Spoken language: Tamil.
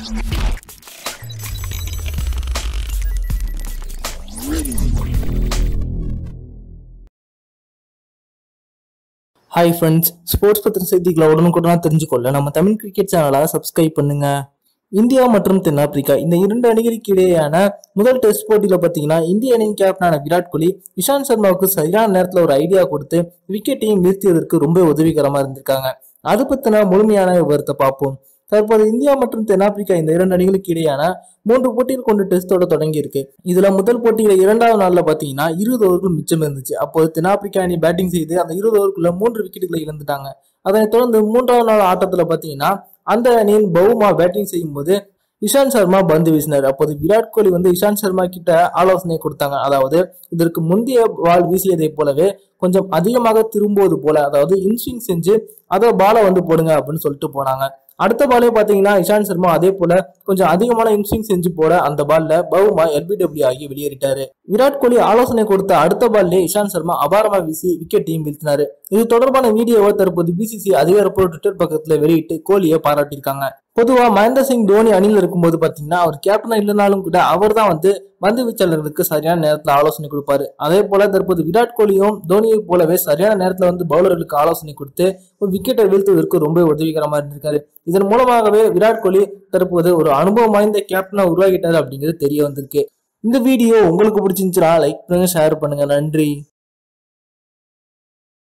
ஹாய் ஃப்ரெண்ட்ஸ் ஸ்போர்ட்ஸ் பத்திர செய்திகளை உடனுக்குடனாக தெரிஞ்சுக்கொள்ள நம்ம தமிழ் கிரிக்கெட் சேனலை சப்ஸ்கிரைப் பண்ணுங்க இந்தியா மற்றும் தென்னாப்பிரிக்கா இந்த இரண்டு அணிகளுக்கு இடையேயான முதல் டெஸ்ட் போட்டியில பாத்தீங்கன்னா இந்திய அணியின் கேப்டனான விராட் கோலி இஷாந்த் சர்மாவுக்கு சரியான நேரத்துல ஒரு ஐடியா கொடுத்து விக்கெட்டையும் வீழ்த்தியதற்கு ரொம்ப உதவிகரமா இருந்திருக்காங்க அது பத்தின முழுமையான விவரத்தை பார்ப்போம் தற்போது இந்தியா மற்றும் தென்னாப்பிரிக்கா இந்த இரண்டு அணிகளுக்கு இடையான மூன்று போட்டிகள் கொண்ட டெஸ்டோட தொடங்கி இருக்கு இதுல முதல் போட்டியில இரண்டாவது நாள்ல பாத்தீங்கன்னா இருபது ஓவர்கள் மிச்சம் இருந்துச்சு அப்போது தென்னாப்பிரிக்கா அணி பேட்டிங் செய்து அந்த இருபது ஓவருக்குள்ள மூன்று விக்கெட்டுகளை இழந்துட்டாங்க அதனைத் தொடர்ந்து மூன்றாவது நாள் ஆட்டத்துல பாத்தீங்கன்னா அந்த அணியின் பவுமா பேட்டிங் செய்யும் போது இஷாந்த் சர்மா பந்து வீசினார் அப்போது விராட் கோலி வந்து இஷாந்த் சர்மா கிட்ட ஆலோசனை கொடுத்தாங்க அதாவது இதற்கு முந்தைய பால் வீசியதை போலவே கொஞ்சம் அதிகமாக திரும்புவது போல அதாவது இன்ஸ்விங் செஞ்சு அதை பாலை வந்து போடுங்க அப்படின்னு சொல்லிட்டு போனாங்க அடுத்த பாலே பாத்தீங்கன்னா இஷாந்த் சர்மா அதே போல கொஞ்சம் அதிகமான இன்ஸ்விங் செஞ்சு போட அந்த பால்ல பவுமா எல்பிடபிள்யூ ஆகி வெளியேறிட்டாரு விராட் கோலி ஆலோசனை கொடுத்த அடுத்த பால்லே இஷாந்த் சர்மா அபாரமா வீசி விக்கெட்டையும் வீழ்த்தினாரு இது தொடர்பான வீடியோவை தற்போது பிசிசி அதிகாரப்பூர்வ ட்விட்டர் பக்கத்துல வெளியிட்டு கோலியை பாராட்டியிருக்காங்க பொதுவா மகேந்திர சிங் தோனி அணியில் இருக்கும்போது பாத்தீங்கன்னா அவர் கேப்டனா இல்லைனாலும் கூட அவர் தான் வந்து பந்து வீச்சாளர்களுக்கு சரியான நேரத்துல ஆலோசனை கொடுப்பாரு அதே போல தற்போது விராட் கோலியும் தோனியை போலவே சரியான நேரத்துல வந்து பவுலர்களுக்கு ஆலோசனை கொடுத்து ஒரு விக்கெட்டை வீழ்த்துவதற்கு ரொம்ப உதவிகரமா இருந்திருக்காரு இதன் மூலமாகவே விராட் கோலி தற்போது ஒரு அனுபவம் வாய்ந்த கேப்டனா உருவாகிட்டாரு அப்படிங்கிறது தெரிய வந்திருக்கு இந்த வீடியோ உங்களுக்கு பிடிச்சிருந்துச்சுன்னா லைக் பண்ணுங்க ஷேர் பண்ணுங்க நன்றி